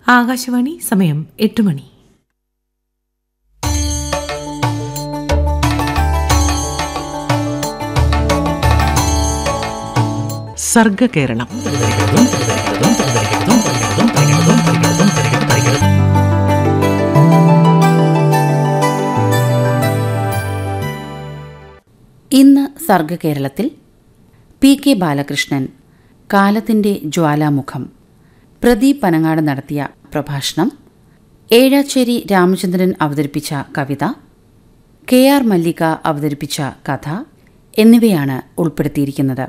ആകാശവാണി സമയം എട്ട് മണി സർഗകേരളം ഇന്ന് സർഗകേരളത്തിൽ പി കെ ബാലകൃഷ്ണൻ കാലത്തിൻ്റെ ജ്വാലാമുഖം പ്രദീപ് പനങ്ങാട് നടത്തിയ പ്രഭാഷണം ഏഴാച്ചേരി രാമചന്ദ്രൻ അവതരിപ്പിച്ച കവിത കെ ആർ മല്ലിക അവതരിപ്പിച്ച കഥ എന്നിവയാണ് ഉൾപ്പെടുത്തിയിരിക്കുന്നത്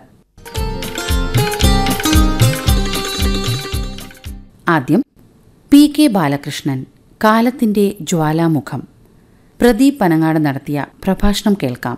ആദ്യം പി കെ ബാലകൃഷ്ണൻ കാലത്തിൻ്റെ ജ്വാലാമുഖം പ്രദീപ് പനങ്ങാട് നടത്തിയ പ്രഭാഷണം കേൾക്കാം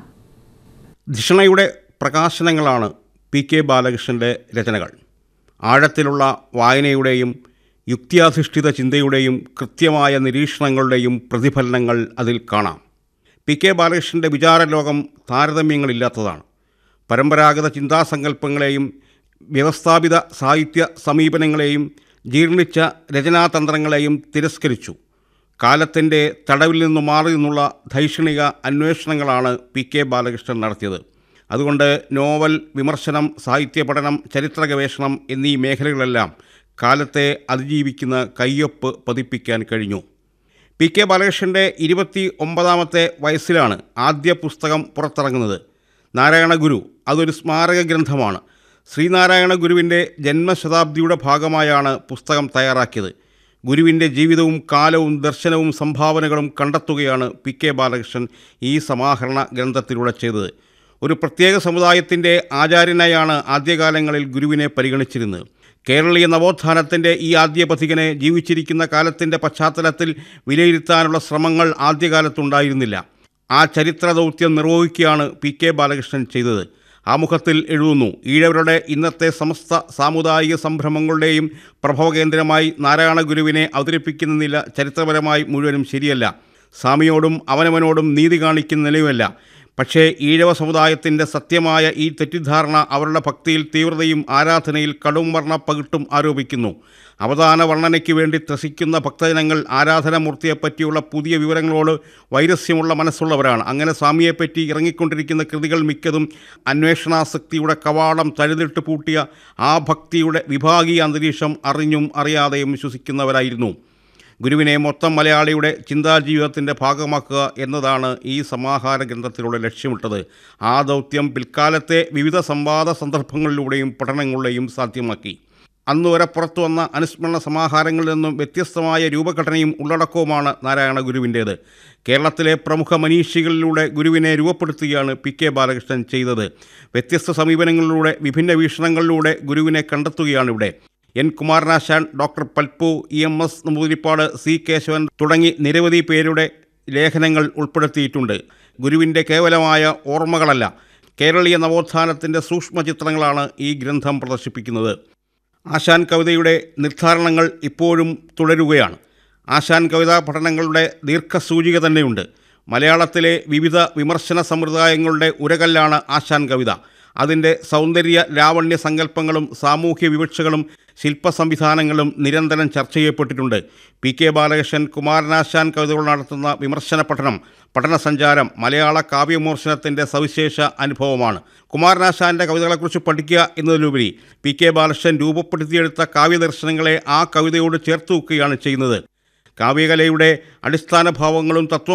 ധിഷണയുടെ പ്രകാശനങ്ങളാണ് പി കെ ബാലകൃഷ്ണൻ്റെ രചനകൾ ആഴത്തിലുള്ള വായനയുടെയും യുക്തിയാധിഷ്ഠിത ചിന്തയുടെയും കൃത്യമായ നിരീക്ഷണങ്ങളുടെയും പ്രതിഫലനങ്ങൾ അതിൽ കാണാം പി കെ ബാലകൃഷ്ണൻ്റെ വിചാരലോകം താരതമ്യങ്ങളില്ലാത്തതാണ് പരമ്പരാഗത ചിന്താസങ്കല്പങ്ങളെയും വ്യവസ്ഥാപിത സാഹിത്യ സമീപനങ്ങളെയും ജീർണിച്ച രചനാതന്ത്രങ്ങളെയും തിരസ്കരിച്ചു കാലത്തിൻ്റെ തടവിൽ നിന്നു മാറി നിന്നുള്ള ധൈഷണിക അന്വേഷണങ്ങളാണ് പി കെ ബാലകൃഷ്ണൻ നടത്തിയത് അതുകൊണ്ട് നോവൽ വിമർശനം സാഹിത്യ പഠനം ചരിത്ര ഗവേഷണം എന്നീ മേഖലകളെല്ലാം കാലത്തെ അതിജീവിക്കുന്ന കയ്യൊപ്പ് പതിപ്പിക്കാൻ കഴിഞ്ഞു പി കെ ബാലകൃഷ്ണൻ്റെ ഇരുപത്തി ഒമ്പതാമത്തെ വയസ്സിലാണ് ആദ്യ പുസ്തകം പുറത്തിറങ്ങുന്നത് നാരായണ ഗുരു അതൊരു സ്മാരക ഗ്രന്ഥമാണ് ശ്രീനാരായണ ഗുരുവിൻ്റെ ജന്മശതാബ്ദിയുടെ ഭാഗമായാണ് പുസ്തകം തയ്യാറാക്കിയത് ഗുരുവിൻ്റെ ജീവിതവും കാലവും ദർശനവും സംഭാവനകളും കണ്ടെത്തുകയാണ് പി കെ ബാലകൃഷ്ണൻ ഈ സമാഹരണ ഗ്രന്ഥത്തിലൂടെ ചെയ്തത് ഒരു പ്രത്യേക സമുദായത്തിൻ്റെ ആചാര്യനായാണ് ആദ്യകാലങ്ങളിൽ ഗുരുവിനെ പരിഗണിച്ചിരുന്നത് കേരളീയ നവോത്ഥാനത്തിൻ്റെ ഈ ആദ്യ പഥികനെ ജീവിച്ചിരിക്കുന്ന കാലത്തിൻ്റെ പശ്ചാത്തലത്തിൽ വിലയിരുത്താനുള്ള ശ്രമങ്ങൾ ആദ്യകാലത്തുണ്ടായിരുന്നില്ല ആ ചരിത്ര ദൗത്യം നിർവഹിക്കുകയാണ് പി കെ ബാലകൃഷ്ണൻ ചെയ്തത് ആമുഖത്തിൽ എഴുതുന്നു ഈഴവരുടെ ഇന്നത്തെ സമസ്ത സാമുദായിക സംരംഭങ്ങളുടെയും പ്രഭവകേന്ദ്രമായി നാരായണ ഗുരുവിനെ അവതരിപ്പിക്കുന്ന നില ചരിത്രപരമായി മുഴുവനും ശരിയല്ല സ്വാമിയോടും അവനവനോടും നീതി കാണിക്കുന്ന നിലയുമല്ല പക്ഷേ ഈഴവ സമുദായത്തിൻ്റെ സത്യമായ ഈ തെറ്റിദ്ധാരണ അവരുടെ ഭക്തിയിൽ തീവ്രതയും ആരാധനയിൽ കടും വർണ്ണ പകിട്ടും ആരോപിക്കുന്നു അവതാന വർണ്ണനയ്ക്ക് വേണ്ടി ത്രസിക്കുന്ന ഭക്തജനങ്ങൾ ആരാധനാമൂർത്തിയെപ്പറ്റിയുള്ള പുതിയ വിവരങ്ങളോട് വൈരസ്യമുള്ള മനസ്സുള്ളവരാണ് അങ്ങനെ സ്വാമിയെപ്പറ്റി ഇറങ്ങിക്കൊണ്ടിരിക്കുന്ന കൃതികൾ മിക്കതും അന്വേഷണാസക്തിയുടെ കവാടം തഴുതിട്ട് പൂട്ടിയ ആ ഭക്തിയുടെ വിഭാഗീയ അന്തരീക്ഷം അറിഞ്ഞും അറിയാതെയും വിശ്വസിക്കുന്നവരായിരുന്നു ഗുരുവിനെ മൊത്തം മലയാളിയുടെ ചിന്താജീവിതത്തിൻ്റെ ഭാഗമാക്കുക എന്നതാണ് ഈ സമാഹാര ഗ്രന്ഥത്തിലൂടെ ലക്ഷ്യമിട്ടത് ആ ദൗത്യം പിൽക്കാലത്തെ വിവിധ സംവാദ സന്ദർഭങ്ങളിലൂടെയും പഠനങ്ങളിലൂടെയും സാധ്യമാക്കി അന്ന് വരെ പുറത്തു വന്ന അനുസ്മരണ സമാഹാരങ്ങളിൽ നിന്നും വ്യത്യസ്തമായ രൂപഘടനയും ഉള്ളടക്കവുമാണ് നാരായണ ഗുരുവിൻ്റേത് കേരളത്തിലെ പ്രമുഖ മനീഷികളിലൂടെ ഗുരുവിനെ രൂപപ്പെടുത്തുകയാണ് പി കെ ബാലകൃഷ്ണൻ ചെയ്തത് വ്യത്യസ്ത സമീപനങ്ങളിലൂടെ വിഭിന്ന വീക്ഷണങ്ങളിലൂടെ ഗുരുവിനെ കണ്ടെത്തുകയാണ് ഇവിടെ N Kumaranasan doctor Palpu E M S Namboodiripad C Kesavan തുടങ്ങി നിരവധി പേരുടെ ലേഖനങ്ങൾ ഉൾപ്പെടുത്തിയിട്ടുണ്ട് ഗുരുവിൻ്റെ കേവലമായ ഓർമ്മകളല്ല കേരളീയ നവോത്ഥാനത്തിൻ്റെ സൂക്ഷ്മ ചിത്രങ്ങളാണ് ഈ ഗ്രന്ഥം പ്രദർശിപ്പിക്കുന്നത് ആശാൻ കവിതയുടെ നിർദ്ധാരണങ്ങൾ ഇപ്പോഴും തുടരുകയാണ് ആശാൻ കവിതാ പഠനങ്ങളുടെ ദീർഘസൂചിക തന്നെയുണ്ട് മലയാളത്തിലെ വിവിധ വിമർശന സമ്പ്രദായങ്ങളുടെ ഉരകല്ലാണ് ആശാൻ കവിത അതിൻ്റെ സൗന്ദര്യ ലാവണ്യ സങ്കല്പങ്ങളും സാമൂഹ്യ വിവക്ഷകളും ശില്പ സംവിധാനങ്ങളും നിരന്തരം ചർച്ച ചെയ്യപ്പെട്ടിട്ടുണ്ട് പി കെ ബാലകൃഷ്ണൻ കുമാരനാശാൻ കവിതകൾ നടത്തുന്ന വിമർശന പഠനം പഠനസഞ്ചാരം മലയാള കാവ്യവിമർശനത്തിൻ്റെ സവിശേഷ അനുഭവമാണ് കുമാരനാശാൻ്റെ കവിതകളെക്കുറിച്ച് പഠിക്കുക എന്നതിലുപരി പി കെ ബാലകൃഷ്ണൻ രൂപപ്പെടുത്തിയെടുത്ത കാവ്യദർശനങ്ങളെ ആ കവിതയോട് ചേർത്ത് വെക്കുകയാണ് ചെയ്യുന്നത് കാവ്യകലയുടെ അടിസ്ഥാന ഭാവങ്ങളും തത്വ